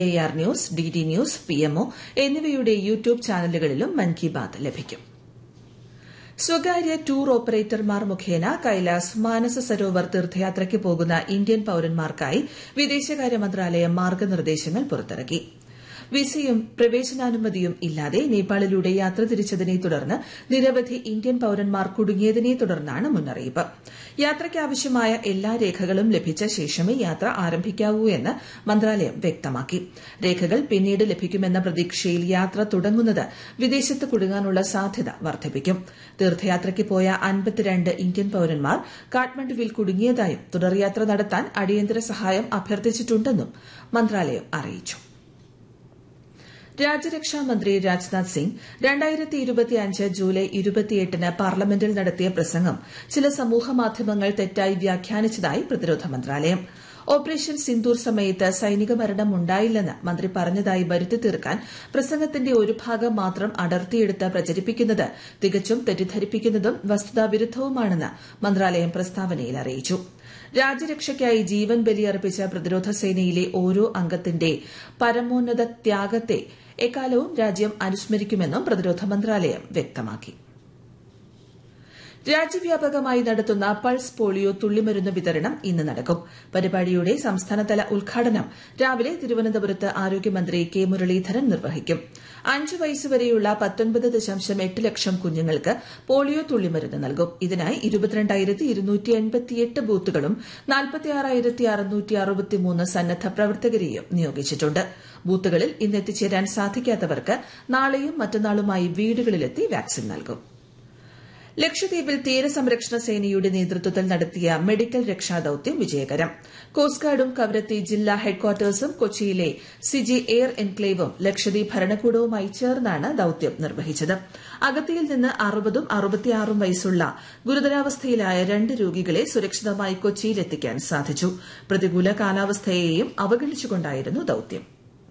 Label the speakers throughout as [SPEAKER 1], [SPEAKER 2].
[SPEAKER 1] A R news D D news PMO എന്നിവയുടെ YouTube ചാനലുകളിലും മൻ കി ബാത് ലഭിക്കും സ്വകാര്യ ടൂർ ഓപ്പറേറ്റർമാർ മുഖേന കൈലാസ് മാനസ സരോവർ തീർത്ഥയാത്രയ്ക്ക് പോകുന്ന ഇന്ത്യൻ പൌരന്മാർക്കായി വിദേശകാര്യ മന്ത്രാലയം മാർഗനിർദ്ദേശങ്ങൾ പുറത്തിറക്കി വിസയും പ്രവേശനാനുമതിയും ഇല്ലാതെ നേപ്പാളിലൂടെ യാത്ര തിരിച്ചതിനെ തുടർന്ന് നിരവധി ഇന്ത്യൻ പൌരന്മാർ കുടുങ്ങിയതിനെ തുടർന്നാണ് മുന്നറിയിപ്പ് യാത്രയ്ക്കാവശ്യമായ എല്ലാ രേഖകളും ലഭിച്ച ശേഷമേ യാത്ര ആരംഭിക്കാവൂ എന്ന് മന്ത്രാലയം വ്യക്തമാക്കി രേഖകൾ പിന്നീട് ലഭിക്കുമെന്ന പ്രതീക്ഷയിൽ യാത്ര തുടങ്ങുന്നത് വിദേശത്ത് കുടുങ്ങാനുള്ള സാധ്യത വർദ്ധിപ്പിക്കും തീർത്ഥയാത്രയ്ക്ക് പോയ അൻപത്തിരണ്ട് ഇന്ത്യൻ പൌരന്മാർ കാഠ്മണ്ഡുവിൽ കുടുങ്ങിയതായും തുടർയാത്ര നടത്താൻ അടിയന്തര സഹായം അഭ്യർത്ഥിച്ചിട്ടുണ്ടെന്നും മന്ത്രാലയം അറിയിച്ചു രാജ്യരക്ഷാ മന്ത്രി രാജ്നാഥ് സിംഗ് രണ്ടായിരത്തി ഇരുപത്തിയഞ്ച് ജൂലൈ ഇരുപത്തിയെട്ടിന് പാർലമെന്റിൽ നടത്തിയ പ്രസംഗം ചില സമൂഹമാധ്യമങ്ങൾ തെറ്റായി വ്യാഖ്യാനിച്ചതായി പ്രതിരോധ മന്ത്രാലയം ഓപ്പറേഷൻ സിന്ദൂർ സമയത്ത് സൈനിക മരണം ഉണ്ടായില്ലെന്ന് മന്ത്രി പറഞ്ഞതായി വരുത്തി തീർക്കാൻ പ്രസംഗത്തിന്റെ ഒരു ഭാഗം മാത്രം അടർത്തിയെടുത്ത് പ്രചരിപ്പിക്കുന്നത് തികച്ചും തെറ്റിദ്ധരിപ്പിക്കുന്നതും വസ്തുതാവിരുദ്ധവുമാണെന്ന് മന്ത്രാലയം പ്രസ്താവനയിൽ അറിയിച്ചു രാജ്യരക്ഷയ്ക്കായി ജീവൻ ബലിയർപ്പിച്ച പ്രതിരോധ സേനയിലെ ഓരോ അംഗത്തിന്റെ പരമോന്നത ത്യാഗത്തെ എക്കാലവും രാജ്യം അനുസ്മരിക്കുമെന്നും പ്രതിരോധ മന്ത്രാലയം വ്യക്തമാക്കി രാജ്യവ്യാപകമായി നടത്തുന്ന പൾസ് പോളിയോ തുള്ളിമരുന്ന് വിതരണം ഇന്ന് നടക്കും പരിപാടിയുടെ സംസ്ഥാനതല ഉദ്ഘാടനം രാവിലെ തിരുവനന്തപുരത്ത് ആരോഗ്യമന്ത്രി കെ മുരളീധരൻ നിർവഹിക്കും അഞ്ച് വയസ്സുവരെയുള്ള പത്തൊൻപത് ദശാംശം എട്ട് ലക്ഷം കുഞ്ഞുങ്ങൾക്ക് പോളിയോ തുള്ളിമരുന്ന് നൽകും ഇതിനായി ഇരുപത്തിരണ്ടായിരത്തി ഇരുന്നൂറ്റി എൺപത്തിയെട്ട് ബൂത്തുകളും നാൽപ്പത്തിയാറായിരത്തി അറുന്നൂറ്റി അറുപത്തിമൂന്ന് സന്നദ്ധ പ്രവർത്തകരെയും നിയോഗിച്ചിട്ടുണ്ട് ബൂത്തുകളിൽ ഇന്ന് എത്തിച്ചേരാൻ സാധിക്കാത്തവർക്ക് നാളെയും മറ്റന്നാളുമായി വീടുകളിലെത്തി വാക്സിൻ നൽകും ലക്ഷദ്വീപിൽ തീരസംരക്ഷണ സേനയുടെ നേതൃത്വത്തിൽ നടത്തിയ മെഡിക്കൽ രക്ഷാദൌത്യം വിജയകരം കോസ്റ്റ് ഗാർഡും കവരത്തി ജില്ലാ ഹെഡ്ക്വാർട്ടേഴ്സും കൊച്ചിയിലെ സിജി എയർ എൻക്ലേവും ലക്ഷദ്വീപ് ഭരണകൂടവുമായി ചേർന്നാണ് ദൌത്യം നിർവഹിച്ചത് അഗത്തിയിൽ നിന്ന് അറുപതും അറുപത്തിയാറും വയസ്സുള്ള ഗുരുതരാവസ്ഥയിലായ രണ്ട് രോഗികളെ സുരക്ഷിതമായി കൊച്ചിയിലെത്തിക്കാൻ സാധിച്ചു പ്രതികൂല കാലാവസ്ഥയെയും അവഗണിച്ചുകൊണ്ടായിരുന്നു ദൌത്യം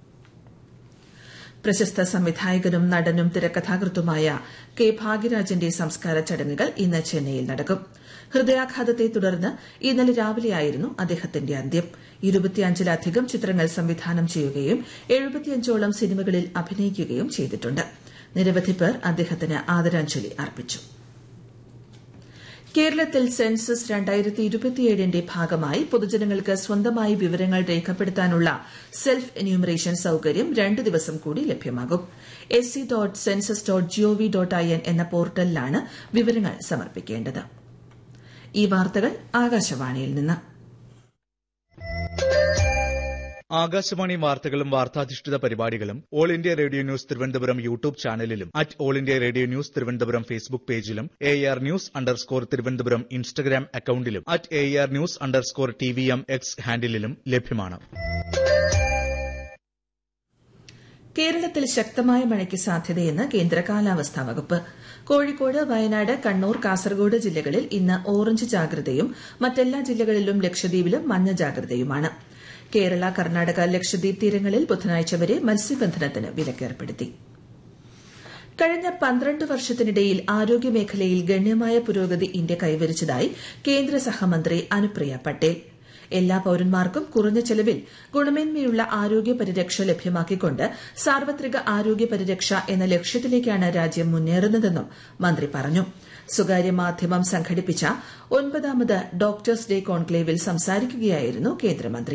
[SPEAKER 1] പ്രശസ്ത സംവിധായകനും നടനും തിരക്കഥാകൃത്തുമായ കെ ഭാഗ്യരാജന്റെ സംസ്കാര ചടങ്ങുകൾ ഇന്ന് ചെന്നൈയിൽ നടക്കും ഹൃദയാഘാതത്തെ തുടർന്ന് ഇന്നലെ രാവിലെയായിരുന്നു അദ്ദേഹത്തിന്റെ അന്ത്യം ഇരുപത്തിയഞ്ചിലധികം ചിത്രങ്ങൾ സംവിധാനം ചെയ്യുകയും എഴുപത്തിയഞ്ചോളം സിനിമകളിൽ അഭിനയിക്കുകയും ചെയ്തിട്ടുണ്ട് നിരവധി പേർ അദ്ദേഹത്തിന് ആദരാഞ്ജലി അർപ്പിച്ചു കേരളത്തിൽ സെൻസസ് രണ്ടായിരത്തി ഇരുപത്തിയേഴിന്റെ ഭാഗമായി പൊതുജനങ്ങൾക്ക് സ്വന്തമായി വിവരങ്ങൾ രേഖപ്പെടുത്താനുള്ള സെൽഫ് എന്യൂമറേഷൻ സൌകര്യം രണ്ട് ദിവസം കൂടി ലഭ്യമാകും S C dot census dot gov dot I N എന്ന പോർട്ടലിലാണ് വിവരങ്ങൾ സമർപ്പിക്കേണ്ടത് ഈ വാർത്തകൾ ആകാശവാണിയിൽ നിന്ന്
[SPEAKER 2] ആകാശവാണി വാർത്തകളും വാർത്താധിഷ്ഠിത പരിപാടികളും All India Radio news Thiruvananthapuram YouTube ചാനലിലും at All India Radio news Thiruvananthapuram Facebook പേജിലും A R news underscore Thiruvananthapuram Instagram അക്കൌണ്ടിലും at A R news underscore T V M X ഹാൻഡിലും ലഭ്യമാണ്
[SPEAKER 1] കേരളത്തിൽ ശക്തമായ മഴയ്ക്ക് സാധ്യതയെന്ന് കേന്ദ്ര കാലാവസ്ഥാ വകുപ്പ് കോഴിക്കോട് വയനാട് കണ്ണൂർ കാസർഗോഡ് ജില്ലകളിൽ ഇന്ന് ഓറഞ്ച് ജാഗ്രതയും മറ്റെല്ലാ ജില്ലകളിലും ലക്ഷദ്വീപിലും മഞ്ഞ ജാഗ്രതയുമാണ് കേരള കർണാടക ലക്ഷദ്വീപ് തീരങ്ങളിൽ ബുധനാഴ്ച വരെ മത്സ്യബന്ധനത്തിന് വിലക്കേർപ്പെടുത്തി കഴിഞ്ഞ പന്ത്രണ്ട് വർഷത്തിനിടയിൽ ആരോഗ്യമേഖലയിൽ ഗണ്യമായ പുരോഗതി ഇന്ത്യ കൈവരിച്ചതായി കേന്ദ്ര സഹമന്ത്രി അനുപ്രിയ പട്ടേൽ എല്ലാ പൌരന്മാർക്കും കുറഞ്ഞ ചെലവിൽ ഗുണമേന്മയുള്ള ആരോഗ്യ പരിരക്ഷ ലഭ്യമാക്കിക്കൊണ്ട് സാർവത്രിക ആരോഗ്യ പരിരക്ഷ എന്ന ലക്ഷ്യത്തിലേക്കാണ് രാജ്യം മുന്നേറുന്നതെന്നും മന്ത്രി പറഞ്ഞു സ്വകാര്യ മാധ്യമം സംഘടിപ്പിച്ച ഒൻപതാമത് ഡോക്ടേഴ്സ് ഡേ കോൺക്ലേവിൽ സംസാരിക്കുകയായിരുന്നു കേന്ദ്രമന്ത്രി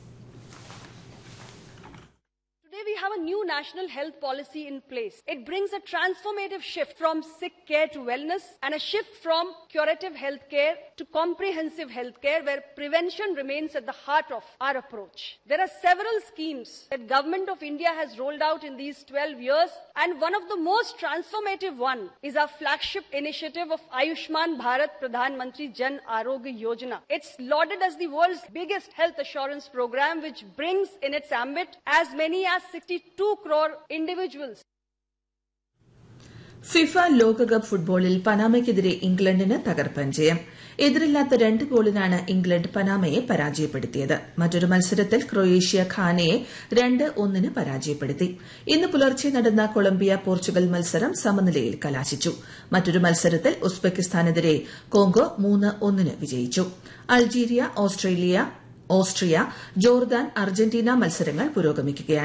[SPEAKER 3] Today we have a new national health policy in place. It brings a transformative shift from sick care to wellness and a shift from curative health care to comprehensive health care where prevention remains at the heart of our approach. There are several schemes that government of India has rolled out in these 12 years and one of the most transformative one is our flagship initiative of Ayushman Bharat Pradhan Mantri Jan Arogya Yojana. It's lauded as the world's biggest health assurance program which brings in its ambit as many as 62 crore individuals.
[SPEAKER 1] FIFA ലോകകപ്പ് ഫുട്ബോളിൽ പനാമയ്ക്കെതിരെ ഇംഗ്ലണ്ടിന് തകർപ്പൻ ജയം എതിരില്ലാത്ത രണ്ട് ഗോളിനാണ് England പനാമയെ പരാജയപ്പെടുത്തിയത് മറ്റൊരു മത്സരത്തിൽ ക്രൊയേഷ്യ ഖാനയെ രണ്ട് ഒന്നിന് പരാജയപ്പെടുത്തി ഇന്ന് പുലർച്ചെ നടന്ന കൊളംബിയ പോർച്ചുഗൽ മത്സരം സമനിലയിൽ കലാശിച്ചു മറ്റൊരു മത്സരത്തിൽ ഉസ്ബെക്കിസ്ഥാനെതിരെ കോങ്കോ മൂന്ന് ഒന്നിന് വിജയിച്ചു Algeria Australia Austria Jordan Argentina മത്സരങ്ങൾ പുരോഗമിക്കുകയാണ്